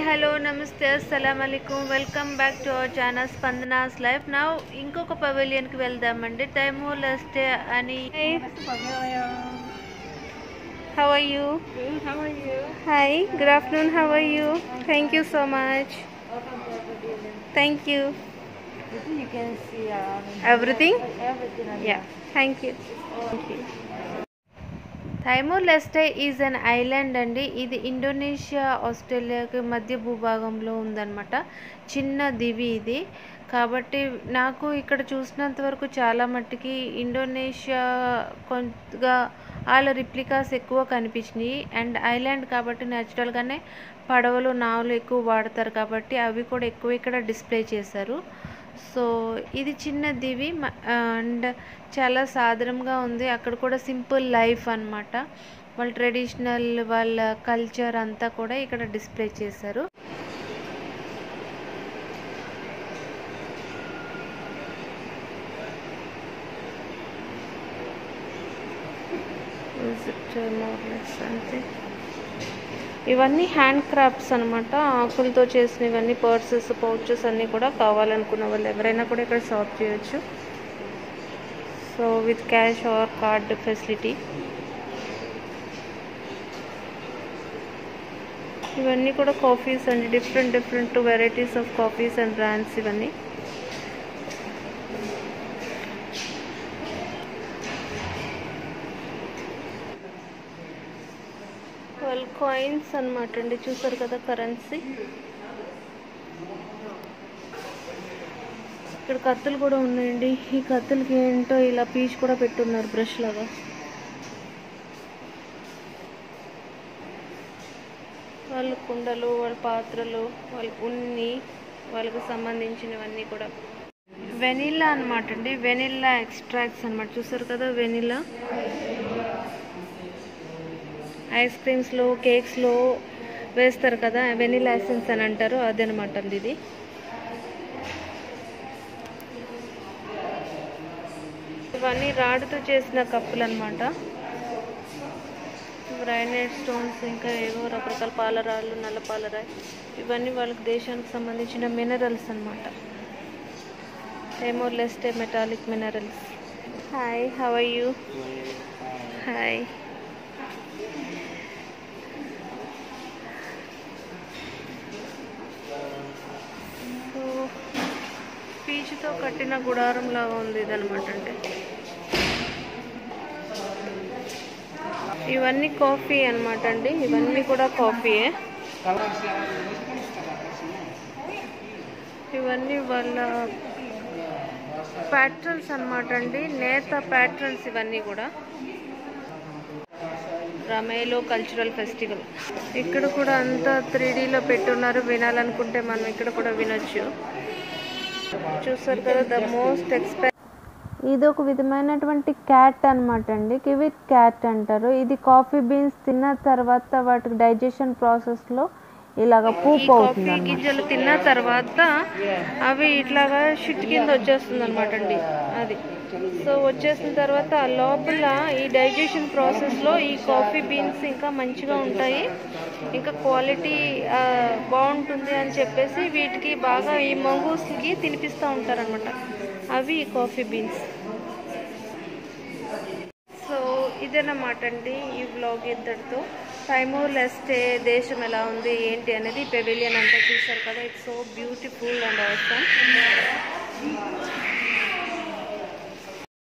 Hello నమస్తే అస్సలం అయికం welcome back to our channel Spandana's life నా ఇంకొక పవెలియన్కి వెళ్దామండి టైమూల్ ఎస్టే అని how are you Good, how are you? Hi good afternoon how are you thank you so much Welcome to our pavilion. Thank you I think you can see around everything everything on yeah thank you Timor Leste is an island అండి ఇది Indonesia ఆస్ట్రేలియాకి మధ్య భూభాగంలో ఉందన్నమాట చిన్న దివి ఇది కాబట్టి నాకు ఇక్కడ చూసినంత వరకు చాలా మట్టుకి ఇండోనేషియా కొంతగా వాళ్ళ రిప్లికాస్ ఎక్కువ కనిపించినాయి అండ్ ఐలాండ్ కాబట్టి న్యాచురల్గానే పడవలు నావలు ఎక్కువ వాడతారు కాబట్టి అవి కూడా ఎక్కువ ఇక్కడ డిస్ప్లే చేశారు సో ఇది చిన్న దివి అండ్ చాలా సాధారణంగా ఉంది అక్కడ కూడా సింపుల్ లైఫ్ అన్నమాట వాళ్ళ ట్రెడిషనల్ వాళ్ళ కల్చర్ అంతా కూడా ఇక్కడ డిస్ప్లే చేశారు అంతే ఇవన్నీ హ్యాండ్ క్రాఫ్ట్స్ అనమాట ఆకులతో చేసిన ఇవన్నీ పర్సెస్ పౌచెస్ అన్నీ కూడా కావాలనుకున్న వాళ్ళు ఎవరైనా కూడా ఇక్కడ షాప్ చేయొచ్చు so with cash or card facility ఇవన్నీ కూడా కాఫీస్ అండి different different varieties of coffees and brands ఇవన్నీ వాళ్ళు కాయిన్స్ అనమాట అండి చూసారు కదా కరెన్సీ ఇక్కడ కత్తులు కూడా ఉన్నాయండి ఈ కత్తులకి ఏంటో ఇలా పీచ్ కూడా పెట్టున్నారు బ్రష్ లాగా వాళ్ళ కుండలు వాళ్ళ పాత్రలు వాళ్ళ ఉన్ని వాళ్ళకి సంబంధించినవన్నీ కూడా వెనిల్లా అనమాట అండి వెనిల్లా ఎక్స్ట్రాక్ట్స్ అనమాట చూసారు కదా వెనిల్లా ఐస్ క్రీమ్స్లో కేక్స్లో వేస్తారు కదా వెనిలా ఎసెన్స్ అని అంటారు అదనమాట అండి ఇది ఇవన్నీ రాడుతో చేసిన కప్పులు అనమాట గ్రైనైట్ స్టోన్స్ ఇంకా ఏవో రకరకాల పాలరాళ్ళు నల్ల పాలరాయి ఇవన్నీ వాళ్ళకి దేశానికి సంబంధించిన మినరల్స్ అనమాట ఏమో Leste metallic minerals hi how are you hi so పీచుతో కట్టిన గుడారం లాగా ఉంది ఇదనమాట అంటే ఇవన్నీ కాఫీ అనమాట అండి ఇవన్నీ కూడా కాఫీయే ఇవన్నీ వాళ్ళ ప్యాట్రన్స్ అనమాట అండి నేత ప్యాట్రన్స్ ఇవన్నీ కూడా రమేలో కల్చరల్ ఫెస్టివల్ ఇక్కడ కూడా అంతా త్రీ డీలో పెట్టున్నారు వినాలనుకుంటే మనం ఇక్కడ కూడా వినొచ్చు చూసారు కదా ద మోస్ట్ ఎక్స్పె ఇది ఒక విధమైనటువంటి క్యాట్ అనమాట అండి కివిట్ క్యాట్ అంటారు ఇది కాఫీ బీన్స్ తిన్న తర్వాత వాటికి డైజెషన్ ప్రాసెస్లో ఇలాగ పూప్ అవుతుంది గింజలు తిన్న తర్వాత అవి ఇట్లాగా షిట్ కింద వచ్చేస్తుంది అనమాట అండి అది సో వచ్చేసిన తర్వాత లోపల ఈ డైజెషన్ ప్రాసెస్లో ఈ కాఫీ బీన్స్ ఇంకా మంచిగా ఉంటాయి ఇంకా క్వాలిటీ బాగుంటుంది అని చెప్పేసి వీటికి బాగా ఈ మంగూస్కి తినిపిస్తూ ఉంటారనమాట అవి ఈ కాఫీ బీన్స్ సో ఇదన్నమాట అండి ఈ బ్లాగ్ ఇంతటితో టైమోర్ లెస్టే దేశం ఎలా ఉంది ఏంటి అనేది పెవిలియన్ అంతా చూసారు కదా ఇట్స్ సో బ్యూటిఫుల్ అండ్ అవసరం